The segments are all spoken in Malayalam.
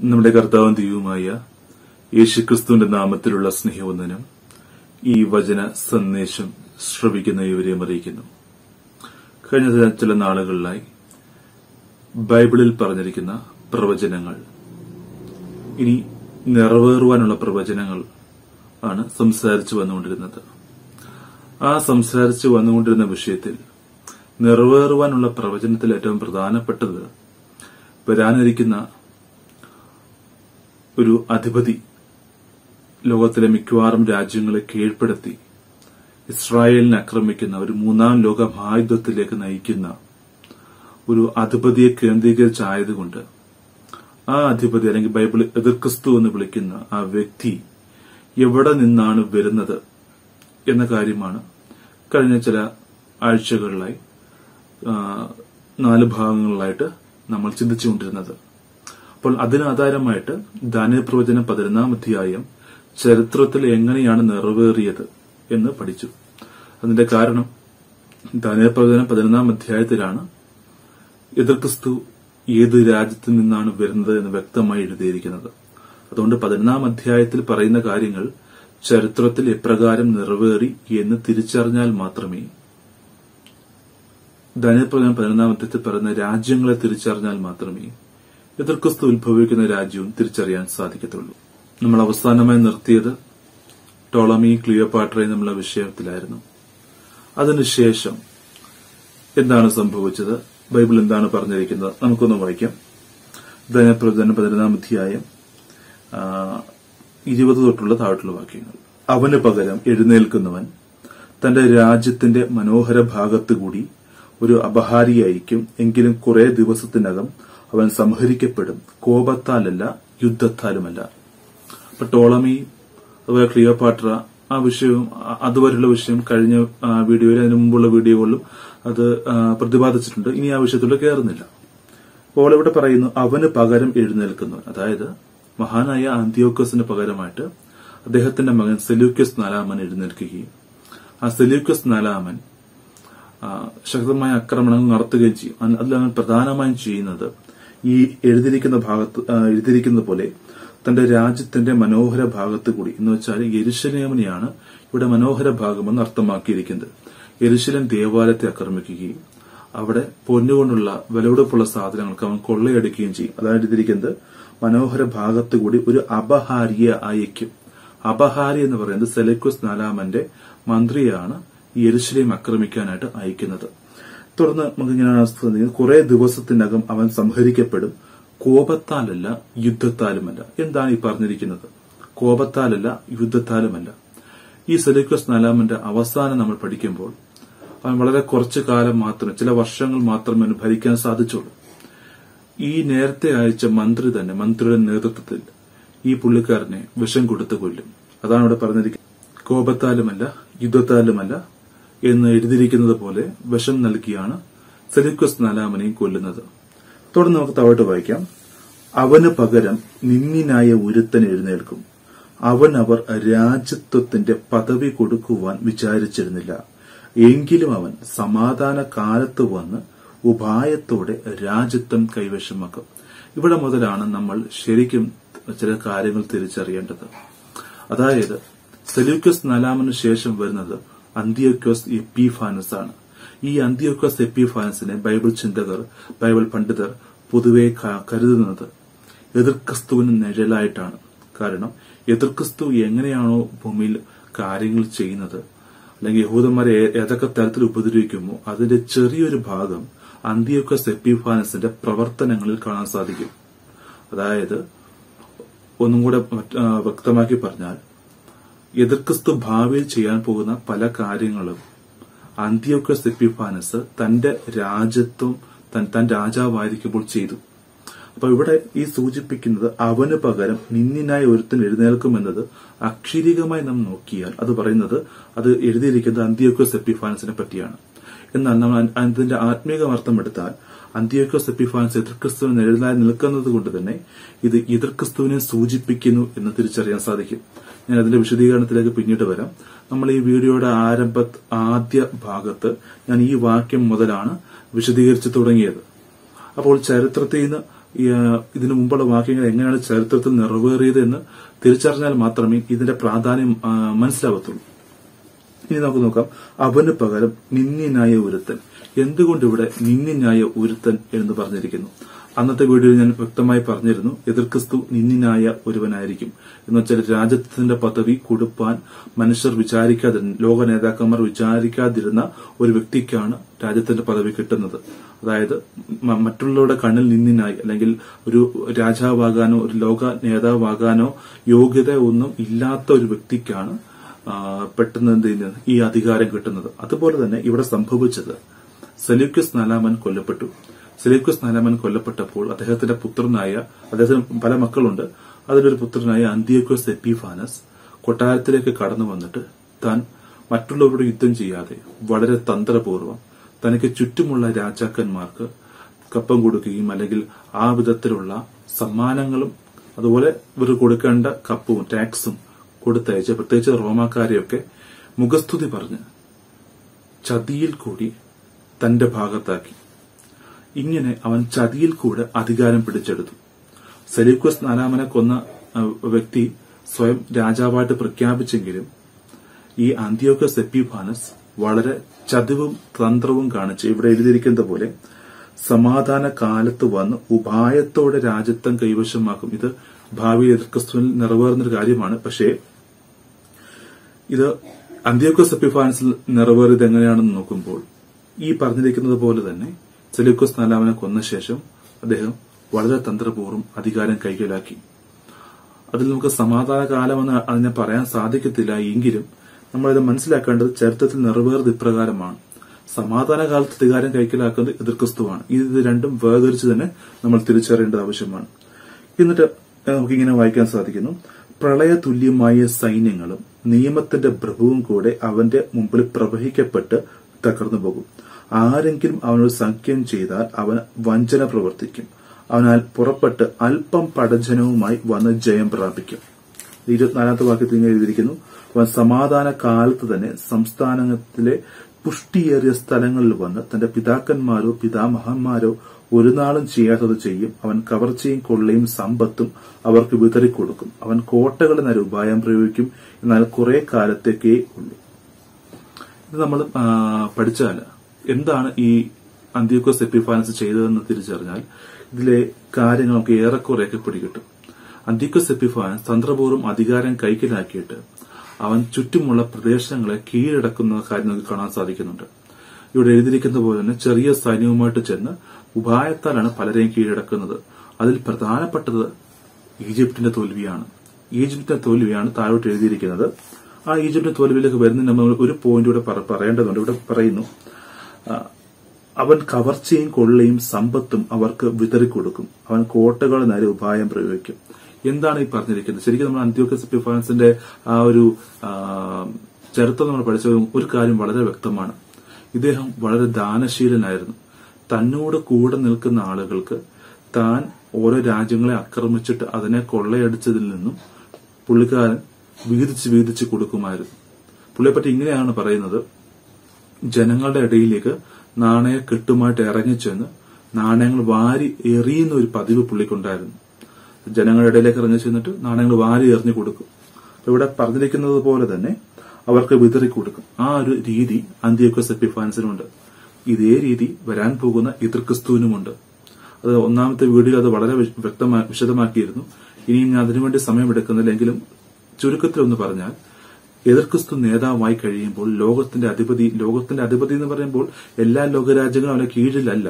നമ്മുടെ കർത്താവും ദൈവവുമായ യേശുക്രിസ്തുവിന്റെ നാമത്തിലുള്ള സ്നേഹവന്ദനം ഈ വചന സന്ദേശം ശ്രവിക്കുന്ന ഇവരെയും അറിയിക്കുന്നു കഴിഞ്ഞ ചില- ചില നാളുകളിലായി ബൈബിളിൽ പറഞ്ഞിരിക്കുന്ന പ്രവചനങ്ങൾ ഇനി നിറവേറുവാനുള്ള പ്രവചനങ്ങൾ ആണ് സംസാരിച്ചു വന്നുകൊണ്ടിരുന്നത് ആ സംസാരിച്ചു വന്നുകൊണ്ടിരുന്ന വിഷയത്തിൽ നിറവേറുവാനുള്ള പ്രവചനത്തിൽ ഏറ്റവും പ്രധാനപ്പെട്ടത് വരാനിരിക്കുന്ന ഒരു അധിപതി ലോകത്തിലെ മിക്കവാറും രാജ്യങ്ങളെ കീഴ്പ്പെടുത്തി ഇസ്രായേലിനെ ആക്രമിക്കുന്ന ഒരു മൂന്നാം ലോക മഹായുദ്ധത്തിലേക്ക് നയിക്കുന്ന ഒരു അധിപതിയെ കേന്ദ്രീകരിച്ചായതുകൊണ്ട് ആ അധിപതി അല്ലെങ്കിൽ ബൈബിൾ എതിർക്രിസ്തു എന്ന് വിളിക്കുന്ന ആ വ്യക്തി എവിടെ നിന്നാണ് വരുന്നത് എന്ന കാര്യമാണ് കഴിഞ്ഞ ചില ആഴ്ചകളിലായി ആ, നാല് ഭാഗങ്ങളിലായിട്ട് നമ്മൾ ചിന്തിച്ചുകൊണ്ടിരുന്നത് അപ്പോൾ അതിന് ആധാരമായിട്ട് ദാനിയ പ്രവചനം പതിനൊന്നാം അധ്യായം ചരിത്രത്തിൽ എങ്ങനെയാണ് നിറവേറിയത് എന്ന് പഠിച്ചു അതിന്റെ കാരണം ദാനിയ പ്രവചനം പതിനൊന്നാം അധ്യായത്തിലാണ് എതിർക്രിസ്തു ഏത് രാജ്യത്തു നിന്നാണ് വരുന്നത് എന്ന് വ്യക്തമായി എഴുതിയിരിക്കുന്നത് അതുകൊണ്ട് പതിനൊന്നാം അധ്യായത്തിൽ പറയുന്ന കാര്യങ്ങൾ ചരിത്രത്തിൽ എപ്രകാരം നിറവേറി എന്ന് തിരിച്ചറിഞ്ഞാൽ മാത്രമേ ധനപ്രധാനം പതിനൊന്നാം അധ്യായത്തിൽ പറയുന്ന രാജ്യങ്ങളെ തിരിച്ചറിഞ്ഞാൽ മാത്രമേ എതിർക്രിസ്തു ഉത്ഭവിക്കുന്ന രാജ്യവും തിരിച്ചറിയാൻ സാധിക്കത്തുള്ളൂ നമ്മൾ അവസാനമായി നിർത്തിയത് ടോളമി ക്ലിയോപാട്ര എന്നുള്ള വിഷയത്തിലായിരുന്നു അതിനുശേഷം എന്താണ് സംഭവിച്ചത് ബൈബിൾ എന്താണ് പറഞ്ഞിരിക്കുന്നത് നമുക്കൊന്ന് വായിക്കാം ധനപ്രധാന പതിനൊന്നാം അധ്യായം ആ, ഇരുപത് തൊട്ടുള്ള താഴോട്ടുള്ള വാക്യങ്ങൾ അവന് പകരം എഴുന്നേൽക്കുന്നവൻ തന്റെ രാജ്യത്തിന്റെ മനോഹര ഭാഗത്ത് കൂടി ഒരു അപഹാരിയായിരിക്കും എങ്കിലും കുറെ ദിവസത്തിനകം അവൻ സംഹരിക്കപ്പെടും കോപത്താലല്ല യുദ്ധത്താലുമല്ല അപ്പൊ ടോളമി അതുപോലെ ക്ലിയോപാട്ര ആ വിഷയവും അ- അതുവരെയുള്ള വിഷയം കഴിഞ്ഞ ആ, വീഡിയോയിൽ അതിനു മുമ്പുള്ള വീഡിയോകളിലും അത് ആ, പ്രതിപാദിച്ചിട്ടുണ്ട് ഇനി ആ വിഷയത്തിലൂടെ കയറുന്നില്ല അപ്പോൾ ഇവിടെ പറയുന്നു അവന് പകരം എഴുന്നേൽക്കുന്നു അതായത് മഹാനായ ആന്തിയോക്കസിന് പകരമായിട്ട് അദ്ദേഹത്തിന്റെ മകൻ സെലൂക്യസ് നാലാമൻ എഴുന്നേൽക്കുകയും ആ സെലൂക്യസ് നാലാമൻ ആ, ശക്തമായ ആക്രമണങ്ങൾ നടത്തുകയും ചെയ്യും അൻ- അതിൽ അവൻ പ്രധാനമായും ചെയ്യുന്നത് ഈ എഴുതിയിരിക്കുന്ന ഭാഗത്ത് ആ, എഴുതിയിരിക്കുന്ന പോലെ തന്റെ രാജ്യത്തിന്റെ മനോഹര ഭാഗത്ത് കൂടി എന്ന് വെച്ചാൽ യെരുശലേമിനെയാണ് ഇവിടെ മനോഹര ഭാഗമെന്ന് അർത്ഥമാക്കിയിരിക്കുന്നത് യെരുശലേം ദേവാലയത്തെ ആക്രമിക്കുകയും അവിടെ പൊന്നുകൊണ്ടുള്ള വിലപിടിപ്പുള്ള സാധനങ്ങൾക്ക് അവൻ കൊള്ളയടിക്കുകയും ചെയ്യും അതാണ് എഴുതിയിരിക്കുന്നത് മനോഹര ഭാഗത്ത് കൂടി ഒരു അപഹാരിയെ അയക്കും അപഹാരി എന്ന് പറയുന്നത് സെലക്വസ് നാലാമന്റെ മന്ത്രിയാണ് ഈ യെരുശലേം ആക്രമിക്കാനായിട്ട് അയക്കുന്നത് തുടർന്ന് നമുക്ക് ഇങ്ങനെയാണ് ശ്രദ്ധിക്കുന്നത് കുറെ ദിവസത്തിനകം അവൻ സംഹരിക്കപ്പെടും കോപത്താലല്ല യുദ്ധത്താലുമല്ല എന്താണ് ഈ പറഞ്ഞിരിക്കുന്നത് കോപത്താലല്ല യുദ്ധത്താലുമല്ല ഈ സെലിക്വസ് നാലാമന്റെ അവസാനം നമ്മൾ പഠിക്കുമ്പോൾ അവൻ വളരെ കുറച്ചു കാലം മാത്രമേ ചില വർഷങ്ങൾ മാത്രമേ അവന് ഭരിക്കാൻ സാധിച്ചുള്ളൂ ഈ നേരത്തെ അയച്ച മന്ത്രി തന്നെ മന്ത്രിയുടെ നേതൃത്വത്തിൽ ഈ പുള്ളിക്കാരനെ വിഷം കൊടുത്തു കൊല്ലും അതാണ് ഇവിടെ പറഞ്ഞിരിക്കുന്നത് കോപത്താലുമല്ല യുദ്ധത്താലുമല്ല എന്ന് എഴുതിയിരിക്കുന്നത് പോലെ വിഷം നൽകിയാണ് സെലിക്വസ് നാലാമനെയും കൊല്ലുന്നത് തുടർന്ന് നമുക്ക് താഴോട്ട് വായിക്കാം അവന് പകരം നിന്നിനായ ഒരുത്തൻ എഴുന്നേൽക്കും അവൻ അവർ രാജ്യത്വത്തിന്റെ പദവി കൊടുക്കുവാൻ വിചാരിച്ചിരുന്നില്ല എങ്കിലും അവൻ സമാധാന കാലത്ത് വന്ന് ഉപായത്തോടെ രാജ്യത്വം കൈവശമാക്കും ഇവിടെ മുതലാണ് നമ്മൾ ശരിക്കും ചില കാര്യങ്ങൾ തിരിച്ചറിയേണ്ടത് അതായത് സെലൂക്കസ് നാലാമന് ശേഷം വരുന്നത് അന്തിയോക്യോസ് എപ്പിഫാനസ് ആണ് ഈ അന്തിയോക്യോസ് എപ്പിഫാനസിനെ ബൈബിൾ ചിന്തകർ ബൈബിൾ പണ്ഡിതർ പൊതുവെ ക- കരുതുന്നത് എതിർക്രിസ്തുവിന് നിഴലായിട്ടാണ് കാരണം എതിർക്രിസ്തു എങ്ങനെയാണോ ഭൂമിയിൽ കാര്യങ്ങൾ ചെയ്യുന്നത് അല്ലെങ്കിൽ യഹൂദന്മാരെ ഏ- ഏതൊക്കെ തരത്തിൽ ഉപദ്രവിക്കുമോ അതിന്റെ ചെറിയൊരു ഭാഗം അന്തിയോക്കസ് എപ്പിഫാനസിന്റെ പ്രവർത്തനങ്ങളിൽ കാണാൻ സാധിക്കും അതായത് ഒന്നും കൂടെ മറ്റ്- ആ, വ്യക്തമാക്കി പറഞ്ഞാൽ എതിർക്രിസ്തു ഭാവിയിൽ ചെയ്യാൻ പോകുന്ന പല കാര്യങ്ങളും അന്ത്യോക്കസ് എപ്പിഫാനസ് തന്റെ രാജ്യത്വം തൻ താൻ രാജാവായിരിക്കുമ്പോൾ ചെയ്തു അപ്പൊ ഇവിടെ ഈ സൂചിപ്പിക്കുന്നത് അവന് പകരം നിന്നിനായി ഒരുത്തൻ എഴുന്നേൽക്കുമെന്നത് അക്ഷരികമായി നാം നോക്കിയാൽ അത് പറയുന്നത് അത് എഴുതിയിരിക്കുന്നത് അന്ത്യോക്കസ് എപ്പിഫാനസിനെ പറ്റിയാണ് എന്നാൽ നമ്മൾ അ- അതിന്റെ ആത്മീക അർത്ഥം എടുത്താൽ അന്ത്യോക്കസ് എപ്പിഫാനസ് എതിർക്രിസ്തുവിന് നിഴലായി നിൽക്കുന്നത് കൊണ്ട് തന്നെ ഇത് എതിർക്രിസ്തുവിനെ സൂചിപ്പിക്കുന്നു എന്ന് തിരിച്ചറിയാൻ സാധിക്കും ഞാൻ അതിന്റെ വിശദീകരണത്തിലേക്ക് പിന്നീട് വരാം നമ്മൾ ഈ വീഡിയോയുടെ ആരംഭ ആദ്യ ഭാഗത്ത് ഞാൻ ഈ വാക്യം മുതലാണ് വിശദീകരിച്ചു തുടങ്ങിയത് അപ്പോൾ ചരിത്രത്തിൽ നിന്ന് ഈ, ആ, ഇതിനു മുമ്പുള്ള വാക്യങ്ങൾ എങ്ങനെയാണ് ചരിത്രത്തിൽ നിറവേറിയത് എന്ന് തിരിച്ചറിഞ്ഞാൽ മാത്രമേ ഇതിന്റെ പ്രാധാന്യം ആ, മനസ്സിലാവത്തുള്ളൂ ഇനി നമുക്ക് നോക്കാം അവന് പകരം നിന്യനായ ഒരുത്തൻ എന്തുകൊണ്ട് ഇവിടെ നിന്യനായ ഒരുത്തൻ എന്ന് പറഞ്ഞിരിക്കുന്നു അന്നത്തെ വീഡിയോയിൽ ഞാൻ വ്യക്തമായി പറഞ്ഞിരുന്നു എതിർക്രിസ്തു നിന്യനായ ഒരുവനായിരിക്കും എന്ന് വെച്ചാൽ രാജ്യത്തിന്റെ പദവി കൊടുപ്പാൻ മനുഷ്യർ വിചാരിക്കാതിരുന്ന ലോക നേതാക്കന്മാർ വിചാരിക്കാതിരുന്ന ഒരു വ്യക്തിക്കാണ് രാജ്യത്തിന്റെ പദവി കിട്ടുന്നത് അതായത് മ- മറ്റുള്ളവരുടെ കണ്ണിൽ നിന്നിനായി അല്ലെങ്കിൽ ഒരു രാജാവാകാനോ ഒരു ലോക നേതാവാകാനോ യോഗ്യത ഒന്നും ഇല്ലാത്ത ഒരു വ്യക്തിക്കാണ് ആ, പെട്ടെന്ന് എന്ത് ചെയ്യുന്നത് ഈ അധികാരം കിട്ടുന്നത് അതുപോലെ തന്നെ ഇവിടെ സംഭവിച്ചത് സെലൂക്യസ് നാലാമൻ കൊല്ലപ്പെട്ടു സെലൂക്യസ് നാലാമൻ കൊല്ലപ്പെട്ടപ്പോൾ അദ്ദേഹത്തിന്റെ പുത്രനായ അദ്ദേഹത്തിന് പല മക്കളുണ്ട് അതിലൊരു പുത്രനായ അന്തിയോക്യോസ് എപ്പിഫാനസ് കൊട്ടാരത്തിലേക്ക് കടന്നു വന്നിട്ട് താൻ മറ്റുള്ളവരോട് യുദ്ധം ചെയ്യാതെ വളരെ തന്ത്രപൂർവ്വം തനിക്ക് ചുറ്റുമുള്ള രാജാക്കന്മാർക്ക് കപ്പം കൊടുക്കുകയും അല്ലെങ്കിൽ ആ വിധത്തിലുള്ള സമ്മാനങ്ങളും അതുപോലെ ഇവർ കൊടുക്കേണ്ട കപ്പും ടാക്സും കൊടുത്തയച്ച് പ്രത്യേകിച്ച് റോമാക്കാരെയൊക്കെ മുഖസ്തുതി പറഞ്ഞ് ചതിയിൽ കൂടി തന്റെ ഭാഗത്താക്കി ഇങ്ങനെ അവൻ ചതിയിൽ കൂടെ അധികാരം പിടിച്ചെടുത്തു സെലീക്വസ് നാലാമനെ കൊന്ന ആ, വ്യക്തി സ്വയം രാജാവായിട്ട് പ്രഖ്യാപിച്ചെങ്കിലും ഈ അന്ത്യോക്കസ് എപ്പിഫാനസ് വളരെ ചതിവും തന്ത്രവും കാണിച്ച് ഇവിടെ എഴുതിയിരിക്കുന്നത് പോലെ സമാധാന കാലത്ത് വന്ന് ഉപായത്തോടെ രാജ്യത്വം കൈവശമാക്കും ഇത് ഭാവിയിൽ എതിർക്രിസ്തുവിൽ നിറവേറുന്നൊരു കാര്യമാണ് പക്ഷേ ഇത് അന്ത്യോക്കസ് എപ്പിഫാനസിൽ നിറവേറിയത് എങ്ങനെയാണെന്ന് നോക്കുമ്പോൾ ഈ പറഞ്ഞിരിക്കുന്നത് പോലെ തന്നെ സെലൂക്കോസ് നാലാമനെ കൊന്ന ശേഷം അദ്ദേഹം വളരെ തന്ത്രപൂർവ്വം അധികാരം കൈക്കലാക്കി അതിൽ നമുക്ക് സമാധാന കാലമെന്ന് അതിനെ പറയാൻ സാധിക്കത്തില്ല എങ്കിലും നമ്മളിത് മനസ്സിലാക്കേണ്ടത് ചരിത്രത്തിൽ നിറവേറുന്നത് ഇപ്രകാരമാണ് സമാധാന കാലത്ത് അധികാരം കൈക്കലാക്കുന്നത് എതിർക്രിസ്തുവാണ് ഇത് രണ്ടും വേർതിരിച്ച് തന്നെ നമ്മൾ തിരിച്ചറിയേണ്ടത് ആവശ്യമാണ് എന്നിട്ട് നമുക്കിങ്ങനെ വായിക്കാൻ സാധിക്കുന്നു പ്രളയ തുല്യമായ സൈന്യങ്ങളും നിയമത്തിന്റെ പ്രഭുവും കൂടെ അവന്റെ മുമ്പിൽ പ്രവഹിക്കപ്പെട്ട് തകർന്നു പോകും ആരെങ്കിലും അവനോട് സഖ്യം ചെയ്താൽ അവൻ വഞ്ചന പ്രവർത്തിക്കും അവനാൽ പുറപ്പെട്ട് അല്പം പടജനവുമായി വന്ന് ജയം പ്രാപിക്കും ഇരുപത്തിനാലാമത്തെ വാക്യത്തിൽ ഇങ്ങനെ എഴുതിയിരിക്കുന്നു അവൻ സമാധാന കാലത്ത് തന്നെ സംസ്ഥാനത്തിലെ പുഷ്ടിയേറിയ സ്ഥലങ്ങളിൽ വന്ന് തന്റെ പിതാക്കന്മാരോ പിതാമഹന്മാരോ ഒരു നാളും ചെയ്യാത്തത് ചെയ്യും അവൻ കവർച്ചയും കൊള്ളയും സമ്പത്തും അവർക്ക് വിതറിക്കൊടുക്കും അവൻ കോട്ടകളുടെ നേരെ ഉപായം പ്രയോഗിക്കും എന്നാൽ കുറെ കാലത്തേക്കേ ഉള്ളൂ ഇത് നമ്മൾ പഠിച്ചാൽ എന്താണ് ഈ അന്ത്യോക്കോസ് എപ്പിഫാനസ് ചെയ്തതെന്ന് തിരിച്ചറിഞ്ഞാൽ ഇതിലെ കാര്യങ്ങൾ നമുക്ക് ഏറെക്കുറെയൊക്കെ പിടികിട്ടും അന്ത്യോക്കോസ് എപ്പിഫാനസ് തന്ത്രപൂർവ്വം അധികാരം കൈക്കലാക്കിയിട്ട് അവൻ ചുറ്റുമുള്ള പ്രദേശങ്ങളെ കീഴടക്കുന്ന കാര്യം നമുക്ക് കാണാൻ സാധിക്കുന്നുണ്ട് ഇവിടെ എഴുതിയിരിക്കുന്ന പോലെ തന്നെ ചെറിയ സൈന്യവുമായിട്ട് ചെന്ന് ഉപായത്താലാണ് പലരെയും കീഴടക്കുന്നത് അതിൽ പ്രധാനപ്പെട്ടത് ഈജിപ്തിന്റെ തോൽവിയാണ് ഈജിപ്തിന്റെ തോൽവിയാണ് താഴോട്ട് എഴുതിയിരിക്കുന്നത് ആ ഈജിപ്തിന്റെ തോൽവിയിലേക്ക് വരുന്ന നമ്മൾ ഒരു പോയിന്റ് ഇവിടെ പറ- പറയേണ്ടതുണ്ട് ഇവിടെ പറയുന്നു ആ, അവൻ കവർച്ചയും കൊള്ളയും സമ്പത്തും അവർക്ക് വിതറിക്കൊടുക്കും അവൻ കോട്ടകൾ നേരെ ഉപായം പ്രയോഗിക്കും എന്താണ് ഈ പറഞ്ഞിരിക്കുന്നത് ശരിക്കും നമ്മൾ അന്ത്യോക്കസ് എപ്പിഫാനസിന്റെ ആ ഒരു ആ, ചരിത്രം നമ്മൾ പഠിച്ച ഒരു കാര്യം വളരെ വ്യക്തമാണ് ഇദ്ദേഹം വളരെ ദാനശീലനായിരുന്നു തന്നോട് കൂടെ നിൽക്കുന്ന ആളുകൾക്ക് താൻ ഓരോ രാജ്യങ്ങളെ ആക്രമിച്ചിട്ട് അതിനെ കൊള്ളയടിച്ചതിൽ നിന്നും പുള്ളിക്കാരൻ വീതിച്ച് വീതിച്ച് കൊടുക്കുമായിരുന്നു പുള്ളിയെപ്പറ്റി ഇങ്ങനെയാണ് പറയുന്നത് ജനങ്ങളുടെ ഇടയിലേക്ക് നാണയ കെട്ടുമായിട്ട് ഇറങ്ങിച്ചെന്ന് നാണയങ്ങൾ വാരി എറിയുന്ന ഒരു പതിവ് പുള്ളിക്കുണ്ടായിരുന്നു ജനങ്ങളുടെ ഇടയിലേക്ക് ഇറങ്ങി ചെന്നിട്ട് നാണയങ്ങൾ വാരി എറിഞ്ഞു കൊടുക്കും അപ്പൊ ഇവിടെ പറഞ്ഞിരിക്കുന്നത് പോലെ തന്നെ അവർക്ക് വിതറി കൊടുക്കും ആ ഒരു രീതി അന്ത്യോക്കസ് എപ്പിഫാൻസിനുണ്ട് ഇതേ രീതി വരാൻ പോകുന്ന എതിർക്രിസ്തുവിനുമുണ്ട് അത് ഒന്നാമത്തെ വീഡിയോയിൽ അത് വളരെ വിശ- വ്യക്തമാ വിശദമാക്കിയിരുന്നു ഇനിയും ഞാൻ അതിനുവേണ്ടി സമയമെടുക്കുന്നില്ലെങ്കിലും ചുരുക്കത്തിൽ ഒന്ന് പറഞ്ഞാൽ എതിർക്രിസ്തു നേതാവായി കഴിയുമ്പോൾ ലോകത്തിന്റെ അധിപതി ലോകത്തിന്റെ അധിപതി എന്ന് പറയുമ്പോൾ എല്ലാ ലോകരാജ്യങ്ങളും അവന്റെ കീഴിലല്ല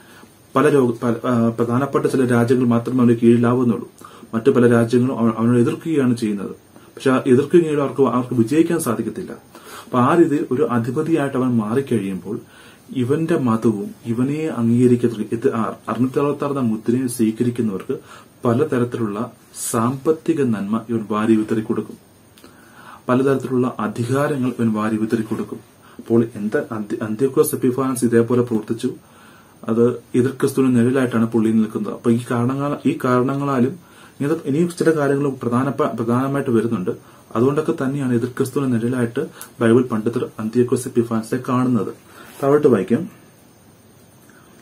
പല ലോക പല- ആ, പ്രധാനപ്പെട്ട ചില രാജ്യങ്ങൾ മാത്രമേ അവന്റെ കീഴിലാവുന്നുള്ളൂ മറ്റു പല രാജ്യങ്ങളും അവ- അവനെ എതിർക്കുകയാണ് ചെയ്യുന്നത് പക്ഷെ ആ എതിർക്കുകയും അവർക്ക് അവർക്ക് വിജയിക്കാൻ സാധിക്കത്തില്ല അപ്പൊ ആ രീതിയിൽ ഒരു അധിപതിയായിട്ട് അവൻ മാറിക്കഴിയുമ്പോൾ ഇവന്റെ മതവും ഇവനെ അംഗീകരിക്കുന്ന ഇത് ആ- അറുന്നൂറ്റി അറുപത്തി ആറ് മുദ്രയെ സ്വീകരിക്കുന്നവർക്ക് പലതരത്തിലുള്ള സാമ്പത്തിക നന്മ ഇവൻ വാരി വിതറി കൊടുക്കും പലതരത്തിലുള്ള അധികാരങ്ങൾ ഇവൻ വാരി വിതറി കൊടുക്കും അപ്പോൾ എന്താ അന്ത്യോക്കോസ് എപ്പിഫാൻസ് ഇതേപോലെ പ്രവർത്തിച്ചു അത് എതിർ ക്രിസ്തുവിന് നിഴലായിട്ടാണ് പുള്ളി നിൽക്കുന്നത് അപ്പൊ ഈ കാരണങ്ങൾ ഈ കാരണങ്ങളാലും ഇങ്ങനത്തെ ഇനിയും ചില കാര്യങ്ങൾ പ്രധാന പ്രധാനമായിട്ട് വരുന്നുണ്ട് അതുകൊണ്ടൊക്കെ തന്നെയാണ് എതിർ ക്രിസ്തുവിന് നിഴലായിട്ട് ബൈബിൾ പണ്ഡിതർ അന്ത്യോക്കോസ് എപ്പിഫാൻസിനെ കാണുന്നത് താഴോട്ട് വായിക്കാം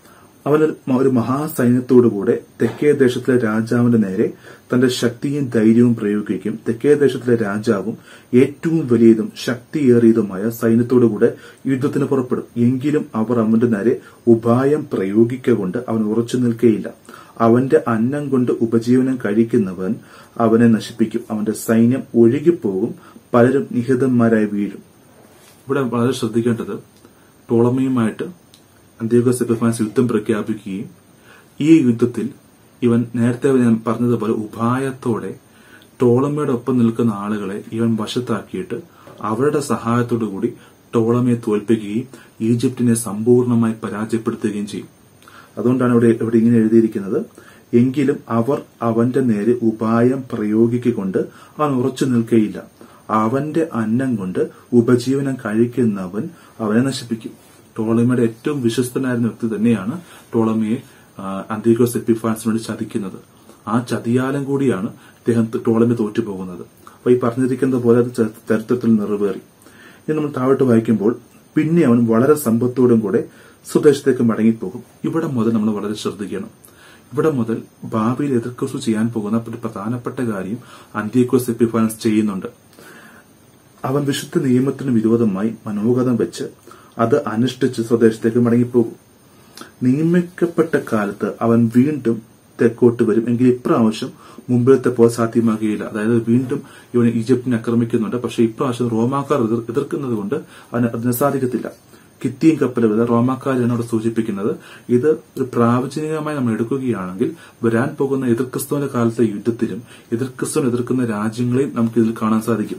അവൻ ഒരു മ- ഒരു മഹാസൈന്യത്തോടുകൂടെ തെക്കേ ദേശത്തിലെ രാജാവിന്റെ നേരെ തന്റെ ശക്തിയും ധൈര്യവും പ്രയോഗിക്കുകയും തെക്കേ ദേശത്തിലെ രാജാവും ഏറ്റവും വലിയതും ശക്തിയേറിയതുമായ സൈന്യത്തോടുകൂടെ യുദ്ധത്തിന് പുറപ്പെടും എങ്കിലും അവർ അവന്റെ നേരെ ഉപായം പ്രയോഗിക്കൊണ്ട് അവൻ ഉറച്ചു നിൽക്കുകയില്ല അവന്റെ അന്നം കൊണ്ട് ഉപജീവനം കഴിക്കുന്നവൻ അവനെ നശിപ്പിക്കും അവന്റെ സൈന്യം ഒഴുകിപ്പോകും പലരും നിഹിതന്മാരായി വീഴും ഇവിടെ വളരെ ശ്രദ്ധിക്കേണ്ടത് ടോളമിയുമായിട്ട് അന്ത്യോഗസ് എപ്പിഫാൻസ് യുദ്ധം പ്രഖ്യാപിക്കുകയും ഈ യുദ്ധത്തിൽ ഇവൻ നേരത്തെ ഞാൻ പറഞ്ഞതുപോലെ ഉപായത്തോടെ ടോളമയുടെ ഒപ്പം നിൽക്കുന്ന ആളുകളെ ഇവൻ വശത്താക്കിയിട്ട് അവരുടെ സഹായത്തോടു കൂടി ടോളമയെ തോൽപ്പിക്കുകയും ഈജിപ്തിനെ സമ്പൂർണ്ണമായി പരാജയപ്പെടുത്തുകയും ചെയ്യും അതുകൊണ്ടാണ് ഇവിടെ ഇവിടെ ഇങ്ങനെ എഴുതിയിരിക്കുന്നത് എങ്കിലും അവർ അവന്റെ നേരെ ഉപായം പ്രയോഗിക്കൊണ്ട് അവൻ ഉറച്ചു നിൽക്കുകയില്ല അവന്റെ അന്നം കൊണ്ട് ഉപജീവനം കഴിക്കുന്നവൻ അവനെ നശിപ്പിക്കും ടോളമിയുടെ ഏറ്റവും വിശ്വസ്തനായിരുന്ന വ്യക്തി തന്നെയാണ് ടോളമിയെ അന്തിഗോസ് എപ്പിഫാൻസിന് വേണ്ടി ചതിക്കുന്നത് ആ ചതിയാലം കൂടിയാണ് ഇദ്ദേഹം ടോളമി തോറ്റുപോകുന്നത് അപ്പൊ ഈ പറഞ്ഞിരിക്കുന്നത് പോലെ അത് ച- ചരിത്രത്തിൽ നിറവേറി ഇനി നമ്മൾ താഴോട്ട് വായിക്കുമ്പോൾ പിന്നെ അവൻ വളരെ സമ്പത്തോടും കൂടെ സ്വദേശത്തേക്ക് മടങ്ങിപ്പോകും ഇവിടെ മുതൽ നമ്മൾ വളരെ ശ്രദ്ധിക്കണം ഇവിടെ മുതൽ ഭാവിയിൽ എതിർക്കോസ് ചെയ്യാൻ പോകുന്ന ഒരു പ്രധാനപ്പെട്ട കാര്യം അന്ത്യക്കോസ് എപ്പിഫാൻസ് ചെയ്യുന്നുണ്ട് അവൻ വിശുദ്ധ നിയമത്തിന് വിരോധമായി മനോഗതം വെച്ച് അത് അനുഷ്ഠിച്ച് സ്വദേശത്തേക്ക് മടങ്ങിപ്പോകും നിയമിക്കപ്പെട്ട കാലത്ത് അവൻ വീണ്ടും തെക്കോട്ട് വരും എങ്കിൽ ഇപ്രാവശ്യം മുമ്പിലത്തെ പോലെ സാധ്യമാകുകയില്ല അതായത് വീണ്ടും ഇവൻ ഈജിപ്തിനെ ആക്രമിക്കുന്നുണ്ട് പക്ഷെ ഇപ്രാവശ്യം റോമാക്കാർ എതിർ- എതിർക്കുന്നത് കൊണ്ട് അവന് അതിന് സാധിക്കത്തില്ല കിത്തിയും കപ്പലുകൾ റോമാക്കാരാണ് അവിടെ സൂചിപ്പിക്കുന്നത് ഇത് ഒരു പ്രാവചനികമായി നമ്മൾ എടുക്കുകയാണെങ്കിൽ വരാൻ പോകുന്ന എതിർക്രിസ്തുവിന്റെ കാലത്തെ യുദ്ധത്തിലും എതിർക്രിസ്തുവിനെ എതിർക്കുന്ന രാജ്യങ്ങളെയും നമുക്ക് ഇതിൽ കാണാൻ സാധിക്കും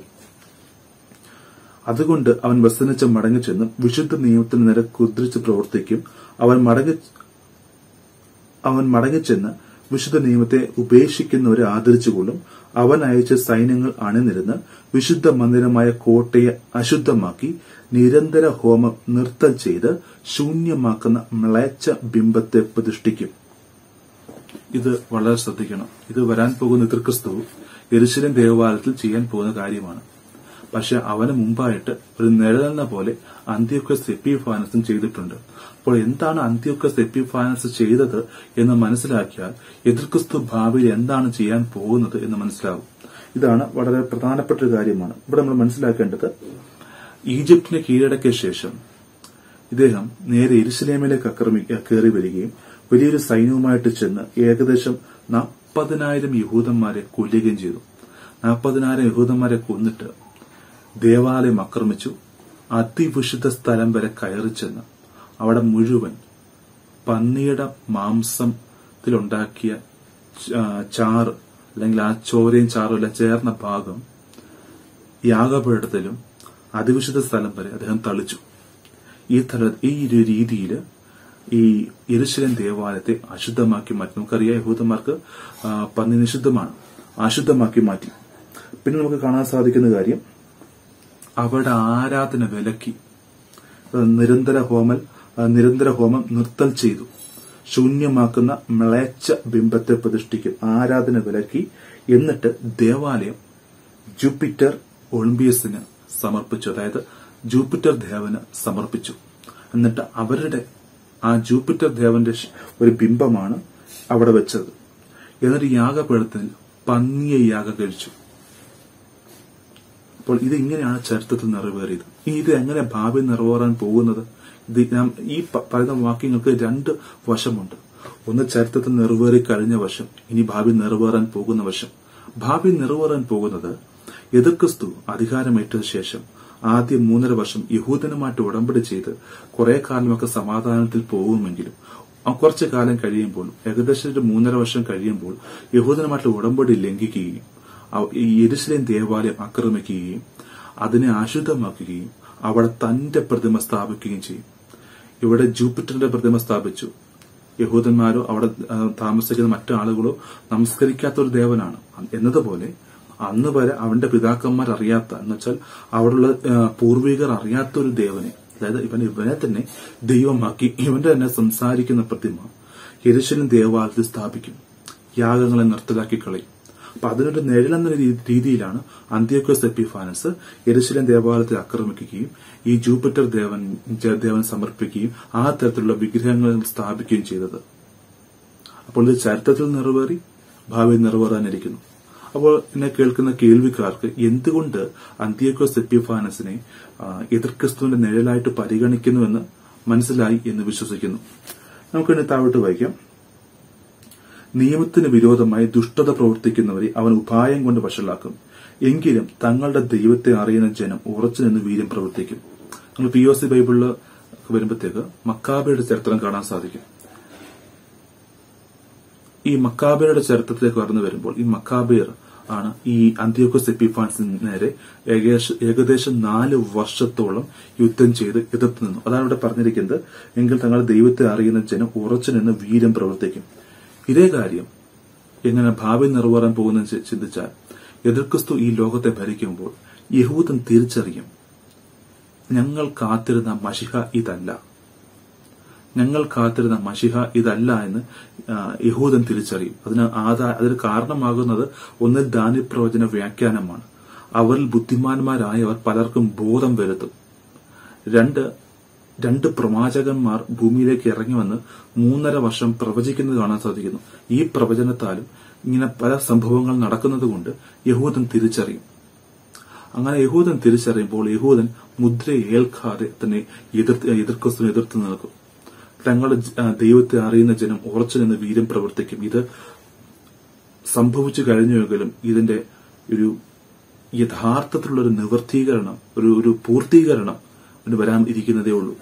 അതുകൊണ്ട് അവൻ വസനിച്ച് മടങ്ങിച്ചെന്നും വിശുദ്ധ നിയമത്തിന് നേരെ കുതിരിച്ച് പ്രവർത്തിക്കും അവൻ മടങ്ങി അവൻ മടങ്ങിച്ചെന്ന് വിശുദ്ധ നിയമത്തെ ഉപേക്ഷിക്കുന്നവരെ ആദരിച്ചുകൊള്ളും അവൻ അയച്ച സൈന്യങ്ങൾ അണിനിരന്ന് വിശുദ്ധ മന്ദിരമായ കോട്ടയെ അശുദ്ധമാക്കി നിരന്തര ഹോമം നിർത്തൽ ചെയ്ത് ശൂന്യമാക്കുന്ന മ്ലേച്ഛ ബിംബത്തെ പ്രതിഷ്ഠിക്കും ഇത് വളരെ ശ്രദ്ധിക്കണം ഇത് വരാൻ പോകുന്ന എതിർക്രിസ്തു എരുശലേം ദേവാലയത്തിൽ ചെയ്യാൻ പോകുന്ന കാര്യമാണ് പക്ഷെ അവന് മുമ്പായിട്ട് ഒരു നിഴലെന്ന പോലെ അന്ത്യോക്കസ് എപ്പിഫാനസും ചെയ്തിട്ടുണ്ട് അപ്പോൾ എന്താണ് അന്ത്യോക്കസ് എപ്പിഫാനസ് ചെയ്തത് എന്ന് മനസ്സിലാക്കിയാൽ എതിർക്രിസ്തു ഭാവിയിൽ എന്താണ് ചെയ്യാൻ പോകുന്നത് എന്ന് മനസ്സിലാവും ഇതാണ് വളരെ പ്രധാനപ്പെട്ട ഒരു കാര്യമാണ് ഇവിടെ നമ്മൾ മനസ്സിലാക്കേണ്ടത് ഈജിപ്തിനെ കീഴടക്കിയ ശേഷം ഇദ്ദേഹം നേരെ എരുസലേമിലേക്ക് ആക്രമി കയറി വരികയും വലിയൊരു സൈന്യവുമായിട്ട് ചെന്ന് ഏകദേശം നാൽപ്പതിനായിരം യഹൂദന്മാരെ കൊല്ലുകയും ചെയ്തു നാൽപ്പതിനായിരം യഹൂദന്മാരെ കൊന്നിട്ട് ദേവാലയം ആക്രമിച്ചു അതിവിശുദ്ധ സ്ഥലം വരെ കയറി ചെന്ന് അവിടെ മുഴുവൻ പന്നിയുടെ മാംസത്തിലുണ്ടാക്കിയ ച- ചാറ് അല്ലെങ്കിൽ ആ ചോരയും ചാറും എല്ലാം ചേർന്ന ഭാഗം യാഗപീഠത്തിലും അതിവിശുദ്ധ സ്ഥലം വരെ അദ്ദേഹം തളിച്ചു ഈ തല ഈ ഒരു രീതിയിൽ ഈ യെരുശലേം ദേവാലയത്തെ അശുദ്ധമാക്കി മാറ്റി നമുക്കറിയാം യഹൂദന്മാർക്ക് ആ, പന്നി നിഷിദ്ധമാണ് അശുദ്ധമാക്കി മാറ്റി പിന്നെ നമുക്ക് കാണാൻ സാധിക്കുന്ന കാര്യം അവിടെ ആരാധന വിലക്കി അത് നിരന്തര ഹോമൽ ആ, നിരന്തര ഹോമം നിർത്തൽ ചെയ്തു ശൂന്യമാക്കുന്ന മ്ലേച്ഛ ബിംബത്തെ പ്രതിഷ്ഠിക്കും ആരാധന വിലക്കി എന്നിട്ട് ദേവാലയം ജൂപ്പിറ്റർ ഒളിമ്പിയസിന് സമർപ്പിച്ചു അതായത് ജൂപ്പിറ്റർ ദേവന് സമർപ്പിച്ചു എന്നിട്ട് അവരുടെ ആ ജൂപ്പിറ്റർ ദേവന്റെ ശ്- ഒരു ബിംബമാണ് അവിടെ വെച്ചത് എന്നിട്ട് യാഗപീഠത്തിൽ പന്നിയെ യാഗം കഴിച്ചു അപ്പോൾ ഇത് ഇങ്ങനെയാണ് ചരിത്രത്തിൽ നിറവേറിയത് ഇനി ഇത് എങ്ങനെ ഭാവി നിറവേറാൻ പോകുന്നത് ഇത് നാം ഈ പ- പറയുന്ന വാക്യങ്ങൾക്ക് രണ്ട് വശമുണ്ട് ഒന്ന് ചരിത്രത്തിൽ നിറവേറി കഴിഞ്ഞ വശം ഇനി ഭാവി നിറവേറാൻ പോകുന്ന വശം ഭാവി നിറവേറാൻ പോകുന്നത് എതിർക്രിസ്തു അധികാരമേറ്റ ശേഷം ആദ്യ മൂന്നര വർഷം യഹൂദനുമായിട്ട് ഉടമ്പടി ചെയ്ത് കുറെ കാലമൊക്കെ സമാധാനത്തിൽ പോകുമെങ്കിലും ആ കുറച്ചു കാലം കഴിയുമ്പോൾ ഏകദേശം ഒരു മൂന്നര വർഷം കഴിയുമ്പോൾ യഹൂദനുമായിട്ട് ഉടമ്പടി ലംഘിക്കുകയും അവ- ഈ യെരുശലേം ദേവാലയം ആക്രമിക്കുകയും അതിനെ അശുദ്ധമാക്കുകയും അവിടെ തന്റെ പ്രതിമ സ്ഥാപിക്കുകയും ചെയ്യും ഇവിടെ ജൂപ്പിറ്ററിന്റെ പ്രതിമ സ്ഥാപിച്ചു യഹൂദന്മാരോ അവിടെ ആ, താമസിക്കുന്ന മറ്റു ആളുകളോ നമസ്കരിക്കാത്ത ഒരു ദേവനാണ് എന്നതുപോലെ അന്ന് വരെ അവന്റെ പിതാക്കന്മാർ അറിയാത്ത എന്ന് വെച്ചാൽ അവിടെയുള്ള ആ, പൂർവികർ അറിയാത്ത ഒരു ദേവനെ അതായത് ഇവൻ ഇവനെ തന്നെ ദൈവമാക്കി ഇവന്റെ തന്നെ സംസാരിക്കുന്ന പ്രതിമ യെരുശലേം ദേവാലയത്തിൽ സ്ഥാപിക്കും യാഗങ്ങളെ നിർത്തലാക്കി കളയും അപ്പൊ അതിനൊരു നിഴലെന്ന രീ- രീതിയിലാണ് അന്ത്യോക്കോസ് എപ്പിഫാനസ് എരുശലേം ദേവാലയത്തെ ആക്രമിക്കുകയും ഈ ജൂപ്പിറ്റർ ദേവൻ ജ- ദേവൻ സമർപ്പിക്കുകയും ആ തരത്തിലുള്ള വിഗ്രഹങ്ങൾ സ്ഥാപിക്കുകയും ചെയ്തത് അപ്പോൾ ഇത് ചരിത്രത്തിൽ നിറവേറി ഭാവിയിൽ നിറവേറാനിരിക്കുന്നു അപ്പോൾ എന്നെ കേൾക്കുന്ന കേൾവിക്കാർക്ക് എന്തുകൊണ്ട് അന്ത്യോക്കോസ് എപ്പിഫാനസിനെ ആ, എതിർക്രിസ്തുവിന്റെ നിഴലായിട്ട് പരിഗണിക്കുന്നുവെന്ന് മനസ്സിലായി എന്ന് വിശ്വസിക്കുന്നു നമുക്കിനി താഴോട്ട് വായിക്കാം നിയമത്തിന് വിരോധമായി ദുഷ്ടത പ്രവർത്തിക്കുന്നവരെ അവൻ ഉപായം കൊണ്ട് വഷളാക്കും എങ്കിലും തങ്ങളുടെ ദൈവത്തെ അറിയുന്ന ജനം ഉറച്ചു നിന്ന് വീര്യം പ്രവർത്തിക്കും നമ്മൾ പി ഒ സി ബൈബിളിൽ വരുമ്പോഴത്തേക്ക് മക്കാബയുടെ ചരിത്രം കാണാൻ സാധിക്കും ഈ മക്കാബയുടെ ചരിത്രത്തിലേക്ക് കടന്നു വരുമ്പോൾ ഈ മക്കാബിയർ ആണ് ഈ അന്ത്യോക്കോസ് എപ്പിഫാൻസിന് നേരെ ഏകദേശം ഏകദേശം നാല് വർഷത്തോളം യുദ്ധം ചെയ്ത് എതിർത്ത് നിന്നു അതാണ് ഇവിടെ പറഞ്ഞിരിക്കുന്നത് എങ്കിൽ തങ്ങളുടെ ദൈവത്തെ അറിയുന്ന ജനം ഉറച്ചു നിന്ന് വീരം പ്രവർത്തിക്കും ഇതേ കാര്യം എങ്ങനെ ഭാവി നിറവേറാൻ പോകുന്ന ചിന്തിച്ചാൽ എതിർക്രിസ്തു ഈ ലോകത്തെ ഭരിക്കുമ്പോൾ യഹൂദൻ തിരിച്ചറിയും ഞങ്ങൾ കാത്തിരുന്ന മഷിഹ ഇതല്ല ഞങ്ങൾ കാത്തിരുന്ന മഷിഹ ഇതല്ല എന്ന് ആ, യഹൂദൻ തിരിച്ചറിയും അതിന് ആധാ അതിന് കാരണമാകുന്നത് ഒന്നിൽ ദാനിപ്രവചന വ്യാഖ്യാനമാണ് അവരിൽ ബുദ്ധിമാന്മാരായവർ പലർക്കും ബോധം വരുത്തും രണ്ട് രണ്ട് പ്രവാചകന്മാർ ഭൂമിയിലേക്ക് ഇറങ്ങി വന്ന് മൂന്നര വർഷം പ്രവചിക്കുന്നത് കാണാൻ സാധിക്കുന്നു ഈ പ്രവചനത്താലും ഇങ്ങനെ പല സംഭവങ്ങൾ നടക്കുന്നത് കൊണ്ട് യഹൂദൻ തിരിച്ചറിയും അങ്ങനെ യഹൂദൻ തിരിച്ചറിയുമ്പോൾ യഹൂദൻ മുദ്ര ഏൽക്കാതെ തന്നെ എതിർത്ത് എതിർക്രിസ്തുവിനെ എതിർത്ത് നിൽക്കും തങ്ങളുടെ ജ- ആ, ദൈവത്തെ അറിയുന്ന ജനം ഉറച്ചു നിന്ന് വീര്യം പ്രവർത്തിക്കും ഇത് സംഭവിച്ചു കഴിഞ്ഞുവെങ്കിലും ഇതിന്റെ ഒരു യഥാർത്ഥത്തിലുള്ള ഒരു നിവർത്തീകരണം ഒരു ഒരു പൂർത്തീകരണം ഇതിന് വരാൻ ഇരിക്കുന്നതേ ഉള്ളൂ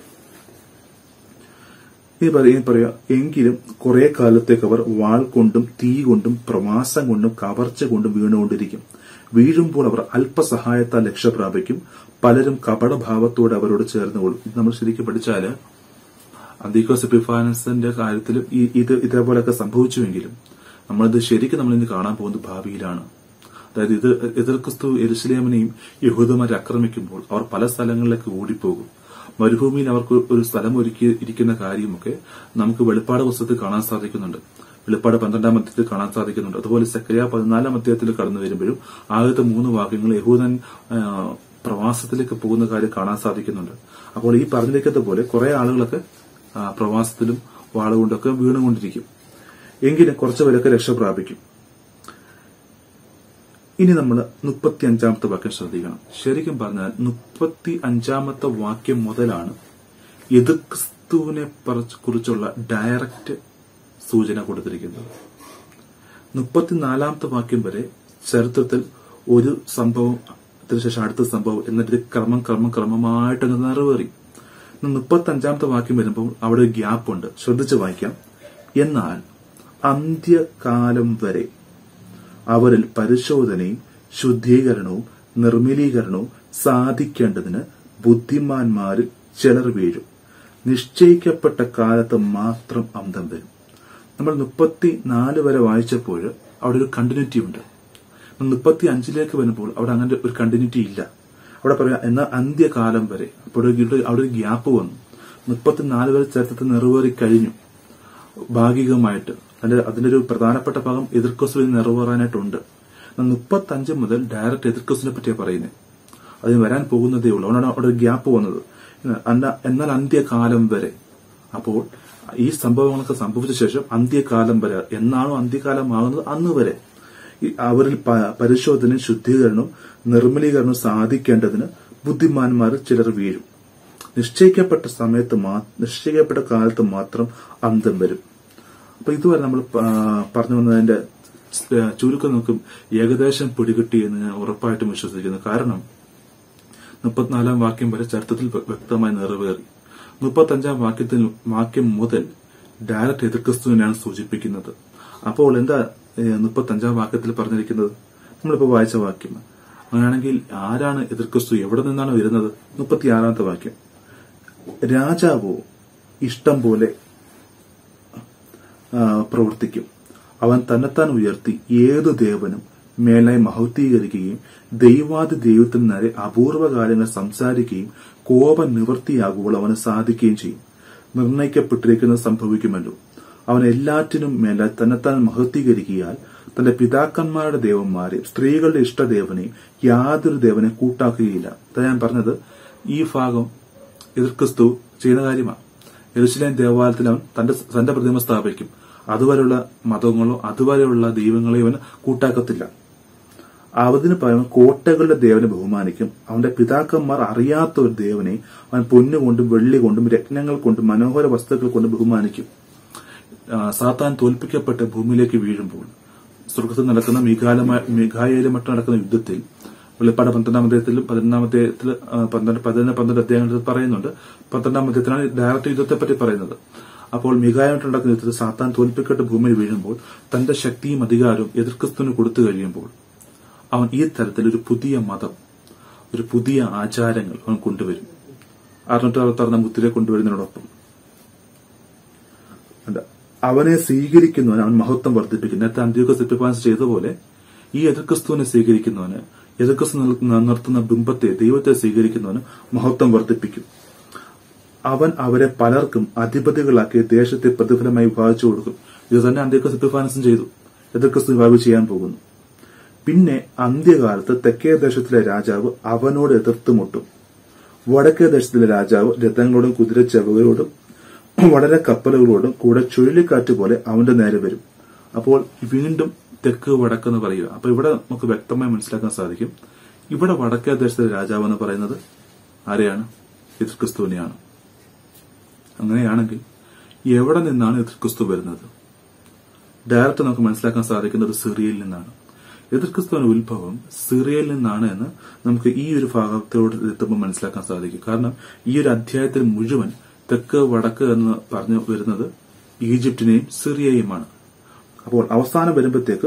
ഇനി പറയാ പറയാ എങ്കിലും കുറെ കാലത്തേക്ക് അവർ വാൾ കൊണ്ടും തീ കൊണ്ടും പ്രവാസം കൊണ്ടും കവർച്ച കൊണ്ടും വീണുകൊണ്ടിരിക്കും വീഴുമ്പോൾ അവർ അല്പസഹായത്താൽ രക്ഷ പ്രാപിക്കും പലരും കപടഭാവത്തോടെ അവരോട് ചേർന്നുകൊള്ളും ഇത് നമ്മൾ ശരിക്കും പഠിച്ചാല് അന്തീക്കോസ് എപ്പിഫാനസിന്റെ കാര്യത്തിലും ഈ ഇത് ഇതേപോലെയൊക്കെ സംഭവിച്ചുവെങ്കിലും നമ്മളിത് ശരിക്കും നമ്മൾ ഇന്ന് കാണാൻ പോകുന്നത് ഭാവിയിലാണ് അതായത് ഇത് എതിർക്രിസ്തു എരുസലേമിനെയും യഹൂദന്മാരെ ആക്രമിക്കുമ്പോൾ അവർ പല സ്ഥലങ്ങളിലേക്ക് ഓടിപ്പോകും മരുഭൂമിയിൽ അവർക്ക് ഒരു സ്ഥലം ഒരുക്കി ഇരിക്കുന്ന കാര്യമൊക്കെ നമുക്ക് വെളിപ്പാട് പുസ്തകത്തിൽ കാണാൻ സാധിക്കുന്നുണ്ട് വെളിപ്പാട് പന്ത്രണ്ടാം അധ്യായത്തിൽ കാണാൻ സാധിക്കുന്നുണ്ട് അതുപോലെ സെക്രിയ പതിനാലാം അധ്യായത്തിൽ കടന്നു വരുമ്പോഴും ആദ്യത്തെ മൂന്ന് വാക്യങ്ങൾ യഹൂദൻ ആ, പ്രവാസത്തിലേക്ക് പോകുന്ന കാര്യം കാണാൻ സാധിക്കുന്നുണ്ട് അപ്പോൾ ഈ പറഞ്ഞിരിക്കുന്നത് പോലെ കുറെ ആളുകളൊക്കെ ആ, പ്രവാസത്തിലും വാളുകൊണ്ടൊക്കെ വീണുകൊണ്ടിരിക്കും എങ്കിലും കുറച്ചുപേരൊക്കെ രക്ഷ പ്രാപിക്കും ഇനി നമ്മൾ മുപ്പത്തി അഞ്ചാമത്തെ വാക്യം ശ്രദ്ധിക്കണം ശരിക്കും പറഞ്ഞാൽ മുപ്പത്തി അഞ്ചാമത്തെ വാക്യം മുതലാണ് എതിർക്രിസ്തുവിനെ പറ- കുറിച്ചുള്ള ഡയറക്റ്റ് സൂചന കൊടുത്തിരിക്കുന്നത് മുപ്പത്തിനാലാമത്തെ വാക്യം വരെ ചരിത്രത്തിൽ ഒരു സംഭവം അതിനുശേഷം അടുത്ത സംഭവം എന്നിട്ട് ഇത് ക്രമം ക്രമം ക്രമമായിട്ട് അങ്ങ് നിറവേറി മുപ്പത്തി അഞ്ചാമത്തെ വാക്യം വരുമ്പോൾ അവിടെ ഒരു ഗ്യാപ്പ് ഉണ്ട് ശ്രദ്ധിച്ച് വായിക്കാം എന്നാൽ അന്ത്യകാലം വരെ അവരിൽ പരിശോധനയും ശുദ്ധീകരണവും നിർമ്മലീകരണവും സാധിക്കേണ്ടതിന് ബുദ്ധിമാന്മാരിൽ ചിലർ വീഴും നിശ്ചയിക്കപ്പെട്ട കാലത്ത് മാത്രം അന്തം വരും നമ്മൾ മുപ്പത്തി നാല് വരെ വായിച്ചപ്പോൾ അവിടെ ഒരു കണ്ടിന്യൂറ്റി ഉണ്ട് മുപ്പത്തി അഞ്ചിലേക്ക് വരുമ്പോൾ അവിടെ അങ്ങനെ ഒരു കണ്ടിന്യൂറ്റി ഇല്ല അവിടെ പറയാം എന്നാൽ അന്ത്യകാലം വരെ അപ്പോൾ ഒരു ഇവിടെ അവിടെ ഒരു ഗ്യാപ്പ് വന്നു മുപ്പത്തിനാല് വരെ ചരിത്രത്തിൽ നിറവേറി കഴിഞ്ഞു ഭാഗികമായിട്ട് അതിന്റെ അതിന്റെ ഒരു പ്രധാനപ്പെട്ട ഭാഗം എതിർക്കോസിൽ നിറവേറാനായിട്ടുണ്ട് മുപ്പത്തി അഞ്ച് മുതൽ ഡയറക്റ്റ് എതിർക്കോസിനെ പറ്റിയാണ് പറയുന്നത് അതിന് വരാൻ പോകുന്നതേ ഉള്ളൂ അതുകൊണ്ടാണ് അവിടെ ഒരു ഗ്യാപ്പ് വന്നത് അന്ന- എന്നാൽ അന്ത്യകാലം വരെ അപ്പോൾ ഈ സംഭവങ്ങളൊക്കെ സംഭവിച്ച ശേഷം അന്ത്യകാലം വരെ എന്നാണോ അന്ത്യകാലമാകുന്നത് അന്ന് വരെ ഈ അവരിൽ പ- പരിശോധനയും ശുദ്ധീകരണവും നിർമ്മലീകരണവും സാധിക്കേണ്ടതിന് ബുദ്ധിമാന്മാർ ചിലർ വീഴും നിശ്ചയിക്കപ്പെട്ട സമയത്ത് മാ നിശ്ചയിക്കപ്പെട്ട കാലത്ത് മാത്രം അന്തം വരും അപ്പൊ ഇതുവരെ നമ്മൾ പ- പറഞ്ഞു വന്നതിന്റെ സ്- ചുരുക്കം നോക്കും ഏകദേശം പിടികിട്ടി എന്ന് ഞാൻ ഉറപ്പായിട്ടും വിശ്വസിക്കുന്നു കാരണം മുപ്പത്തിനാലാം വാക്യം വരെ ചരിത്രത്തിൽ വ്യ- വ്യക്തമായി നിറവേറി മുപ്പത്തഞ്ചാം വാക്യത്തിൽ വാക്യം മുതൽ ഡയറക്റ്റ് എതിർക്രിസ്തുവിനെയാണ് സൂചിപ്പിക്കുന്നത് അപ്പോൾ എന്താ മുപ്പത്തഞ്ചാം വാക്യത്തിൽ പറഞ്ഞിരിക്കുന്നത് നമ്മളിപ്പോ വായിച്ച വാക്യം അങ്ങനെയാണെങ്കിൽ ആരാണ് എതിർക്രിസ്തു എവിടെ നിന്നാണ് വരുന്നത് മുപ്പത്തിയാറാമത്തെ വാക്യം രാജാവോ ഇഷ്ടം പോലെ ആ, പ്രവർത്തിക്കും അവൻ തന്നെത്താൻ ഉയർത്തി ഏതു ദേവനും മേലായി മഹത്വീകരിക്കുകയും ദൈവാദി ദൈവത്തിന് നേരെ അപൂർവ കാര്യങ്ങൾ സംസാരിക്കുകയും കോപം നിവൃത്തിയാകുമ്പോൾ അവന് സാധിക്കുകയും ചെയ്യും നിർണയിക്കപ്പെട്ടിരിക്കുന്നത് സംഭവിക്കുമല്ലോ അവൻ എല്ലാറ്റിനും മേലായി തന്നെത്താൻ മഹത്വീകരിക്കിയാൽ തന്റെ പിതാക്കന്മാരുടെ ദേവന്മാരെയും സ്ത്രീകളുടെ ഇഷ്ടദേവനെയും യാതൊരു ദേവനെ കൂട്ടാക്കുകയില്ല അതാ ഞാൻ പറഞ്ഞത് ഈ ഭാഗം എതിർക്രിസ്തു ചെയ്യുന്ന കാര്യമാണ് യെരുശലേം ദേവാലയത്തിൽ അവൻ തന്റെ തന്റെ പ്രതിമ സ്ഥാപിക്കും അതുവരെയുള്ള മതങ്ങളോ അതുവരെയുള്ള ദൈവങ്ങളെയോ അവൻ കൂട്ടാക്കത്തില്ല അവതിന് പകരം കോട്ടകളുടെ ദേവനെ ബഹുമാനിക്കും അവന്റെ പിതാക്കന്മാർ അറിയാത്ത ഒരു ദേവനെ അവൻ പൊന്നുകൊണ്ടും വെള്ളി കൊണ്ടും രത്നങ്ങൾ കൊണ്ടും മനോഹര വസ്തുക്കൾ കൊണ്ടും ബഹുമാനിക്കും ആ, സാത്താൻ തോൽപ്പിക്കപ്പെട്ട് ഭൂമിയിലേക്ക് വീഴുമ്പോൾ സ്വർഗത്തിൽ നടക്കുന്ന മിഘായേലുമട്ട് നടക്കുന്ന യുദ്ധത്തിൽ വെളിപ്പാട് പന്ത്രണ്ടാം അധ്യായത്തിലും പതിനൊന്നാം അധ്യായത്തിൽ ആ, പന്ത്രണ്ട് പതിനൊന്ന് പന്ത്രണ്ട് അധ്യായങ്ങളിൽ പറയുന്നുണ്ട് പന്ത്രണ്ടാം അധ്യായത്തിലാണ് ഡയറക്റ്റ് യുദ്ധത്തെ പറ്റി പറയുന്നത് അപ്പോൾ മികായിട്ട് നടക്കുന്ന യുദ്ധത്തിൽ സാത്താൻ തോൽപ്പിക്കപ്പെട്ട് ഭൂമിയിൽ വീഴുമ്പോൾ തന്റെ ശക്തിയും അധികാരവും എതിർക്രിസ്തുവിന് കൊടുത്തു കഴിയുമ്പോൾ അവൻ ഈ തരത്തിൽ ഒരു പുതിയ മതം ഒരു പുതിയ ആചാരങ്ങൾ അവൻ കൊണ്ടുവരും അറുന്നൂറ്റി അറുപത്തി ആറ് മുത്തിരെ കൊണ്ടുവരുന്നതിനോടൊപ്പം അല്ല, അവനെ സ്വീകരിക്കുന്നവന് അവൻ മഹത്വം വർദ്ധിപ്പിക്കും നേരത്തെ അന്ത്യോക്ക സിപ്പിപ്പാൻസ് ചെയ്തപോലെ ഈ എതിർക്രിസ്തുവിനെ സ്വീകരിക്കുന്നവന് എതിർക്രിസ്തു നിൽ- നിർത്തുന്ന ബിംബത്തെ ദൈവത്തെ സ്വീകരിക്കുന്നവന് മഹത്വം വർദ്ധിപ്പിക്കും അവൻ അവരെ പലർക്കും അധിപതികളാക്കി ദേശത്തെ പ്രതിഫലമായി വിഭാഗിച്ചു കൊടുക്കും ഇത് തന്നെ അന്ത്യോക്ക സിപ്പിപ്പാൻസും ചെയ്തു എതിർക്രിസ്തു വിഭാഗം ചെയ്യാൻ പോകുന്നു പിന്നെ അന്ത്യകാലത്ത് തെക്കേ ദേശത്തിലെ രാജാവ് അവനോട് എതിർത്ത് മുട്ടും വടക്കേ ദേശത്തിലെ രാജാവ് രഥങ്ങളോടും കുതിരച്ചെവകളോടും വളരെ കപ്പലുകളോടും കൂടെ ചുഴലിക്കാറ്റ് പോലെ അവന്റെ നേരെ വരും അപ്പോൾ വീണ്ടും തെക്ക് വടക്ക് എന്ന് പറയുക അപ്പൊ ഇവിടെ നമുക്ക് വ്യക്തമായി മനസ്സിലാക്കാൻ സാധിക്കും ഇവിടെ വടക്കേ ദേശത്തിലെ രാജാവ് എന്ന് പറയുന്നത് ആരെയാണ് എതിർക്രിസ്തുവിനെയാണ് അങ്ങനെയാണെങ്കിൽ എവിടെ നിന്നാണ് എതിർക്രിസ്തു വരുന്നത് ഡയറക്റ്റ് നമുക്ക് മനസ്സിലാക്കാൻ സാധിക്കുന്നത് സിറിയയിൽ നിന്നാണ് എതിർക്രിസ്തുവിന്റെ ഉത്ഭവം സിറിയയിൽ നിന്നാണ് എന്ന് നമുക്ക് ഈ ഒരു ഭാഗത്തോട് എത്തുമ്പോൾ മനസ്സിലാക്കാൻ സാധിക്കും കാരണം ഈ ഒരു അധ്യായത്തിൽ മുഴുവൻ തെക്ക് വടക്ക് എന്ന് പറഞ്ഞു വരുന്നത് ഈജിപ്തിനെയും സിറിയയുമാണ് അപ്പോൾ അവസാനം വരുമ്പോഴത്തേക്ക്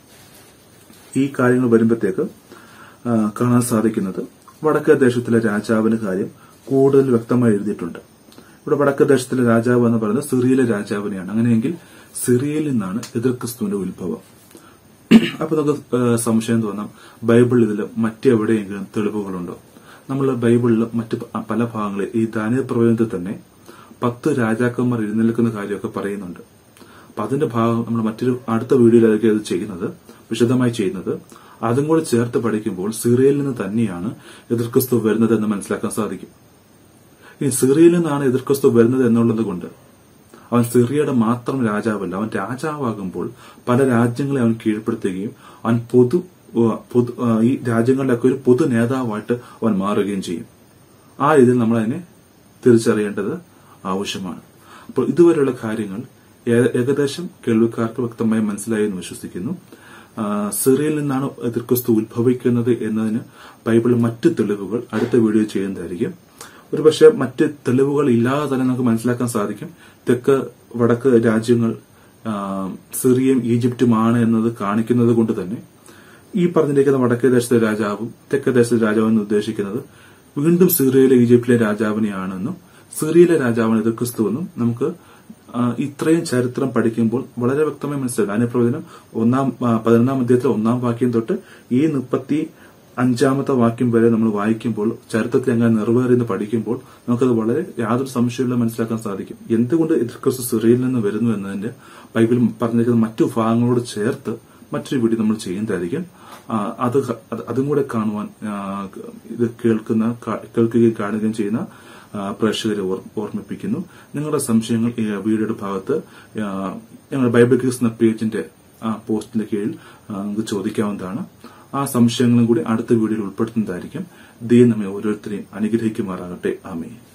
ഈ കാര്യങ്ങൾ വരുമ്പോഴത്തേക്ക് ആ, കാണാൻ സാധിക്കുന്നത് വടക്കേ ദേശത്തിലെ രാജാവിന് കാര്യം കൂടുതൽ വ്യക്തമായി എഴുതിയിട്ടുണ്ട് ഇവിടെ വടക്കേ ദേശത്തിലെ രാജാവ് എന്ന് പറയുന്നത് സിറിയയിലെ രാജാവിനെയാണ് അങ്ങനെയെങ്കിൽ സിറിയയിൽ നിന്നാണ് എതിർ ക്രിസ്തുവിന്റെ ഉത്ഭവം അപ്പൊ നമുക്ക് ഏഹ്, സംശയം തോന്നാം ബൈബിളിൽ ഇതിൽ മറ്റെവിടെയെങ്കിലും തെളിവുകളുണ്ടോ നമ്മൾ ബൈബിളിൽ മറ്റ് പ- പല ഭാഗങ്ങളിൽ ഈ ദാനിയ പ്രവചനത്തിൽ തന്നെ പത്ത് രാജാക്കന്മാർ എഴുന്നേൽക്കുന്ന കാര്യമൊക്കെ പറയുന്നുണ്ട് അപ്പൊ അതിന്റെ ഭാഗം നമ്മൾ മറ്റൊരു അടുത്ത വീഡിയോയിലൊക്കെ അത് ചെയ്യുന്നത് വിശദമായി ചെയ്യുന്നത് അതും കൂടെ ചേർത്ത് പഠിക്കുമ്പോൾ സിറിയയിൽ നിന്ന് തന്നെയാണ് എതിർക്രിസ്തു വരുന്നത് എന്ന് മനസ്സിലാക്കാൻ സാധിക്കും ഈ സിറിയയിൽ നിന്നാണ് എതിർക്രിസ്തു വരുന്നത് എന്നുള്ളത് കൊണ്ട് അവൻ സിറിയയുടെ മാത്രം രാജാവല്ല അവൻ രാജാവാകുമ്പോൾ പല രാജ്യങ്ങളെ അവൻ കീഴ്പ്പെടുത്തുകയും അവൻ പൊതു ഉവ്വ് പൊതു ആ, ഈ രാജ്യങ്ങളുടെയൊക്കെ ഒരു പൊതു നേതാവായിട്ട് അവൻ മാറുകയും ചെയ്യും ആ രീതിയിൽ നമ്മൾ അതിനെ തിരിച്ചറിയേണ്ടത് ആവശ്യമാണ് അപ്പോൾ ഇതുവരെയുള്ള കാര്യങ്ങൾ ഏ- ഏകദേശം കേൾവിക്കാർക്ക് വ്യക്തമായി മനസ്സിലായി എന്ന് വിശ്വസിക്കുന്നു ആ, സിറിയയിൽ നിന്നാണ് എതിർക്രിസ്തു ഉത്ഭവിക്കുന്നത് എന്നതിന് ബൈബിളിൽ മറ്റ് തെളിവുകൾ അടുത്ത വീഡിയോ ചെയ്യുന്നതായിരിക്കും ഒരുപക്ഷെ മറ്റ് തെളിവുകൾ ഇല്ലാതെ തന്നെ നമുക്ക് മനസ്സിലാക്കാൻ സാധിക്കും തെക്ക് വടക്ക് രാജ്യങ്ങൾ ആ, സിറിയയും ഈജിപ്തുമാണ് എന്നത് കാണിക്കുന്നത് കൊണ്ട് തന്നെ ഈ പറഞ്ഞിരിക്കുന്ന വടക്കേ ദേശത്തെ രാജാവും തെക്കേ ദേശത്തെ രാജാവും എന്ന് ഉദ്ദേശിക്കുന്നത് വീണ്ടും സിറിയയിലെ ഈജിപ്തിലെ രാജാവിനെയാണെന്നും സിറിയയിലെ രാജാവാണ് എതിർ ക്രിസ്തുവെന്നും നമുക്ക് ആ, ഇത്രയും ചരിത്രം പഠിക്കുമ്പോൾ വളരെ വ്യക്തമായി മനസ്സിലായി അനുപ്രവചനം ഒന്നാം ആ, പതിനൊന്നാം അധ്യായത്തിലെ ഒന്നാം വാക്യം തൊട്ട് ഈ മുപ്പത്തി അഞ്ചാമത്തെ വാക്യം വരെ നമ്മൾ വായിക്കുമ്പോൾ ചരിത്രത്തിൽ എങ്ങനെ നിറവേറിയെന്ന് പഠിക്കുമ്പോൾ നമുക്കത് വളരെ യാതൊരു സംശയമില്ല മനസ്സിലാക്കാൻ സാധിക്കും എന്തുകൊണ്ട് എതിർക്രിസ്തു സിറിയയിൽ നിന്ന് വരുന്നു എന്നതിന്റെ ബൈബിൾ പറഞ്ഞിരിക്കുന്ന മറ്റു ഭാഗങ്ങളോട് ചേർത്ത് മറ്റൊരു വീഡിയോ നമ്മൾ ചെയ്യുന്നതായിരിക്കും ആ, അത് ക- അത് അതും കൂടെ കാണുവാൻ ആ, ഇത് കേൾക്കുന്ന കാ- കേൾക്കുകയും കാണുകയും ചെയ്യുന്ന ആ, പ്രേക്ഷകരെ ഓർ- ഓർമ്മിപ്പിക്കുന്നു നിങ്ങളുടെ സംശയങ്ങൾ ഈ വീഡിയോയുടെ ഭാഗത്ത് ആ, ഞങ്ങളുടെ ബൈബിൾ ക്യൂസ് എന്ന പേജിന്റെ ആ പോസ്റ്റിന്റെ കീഴിൽ ആ, നിങ്ങൾക്ക് ചോദിക്കാവുന്നതാണ് ആ സംശയങ്ങളും കൂടി അടുത്ത വീഡിയോയിൽ ഉൾപ്പെടുത്തുന്നതായിരിക്കും ദൈവം നമ്മെ ഓരോരുത്തരെയും അനുഗ്രഹിക്കുമാറാകട്ടെ ആമേ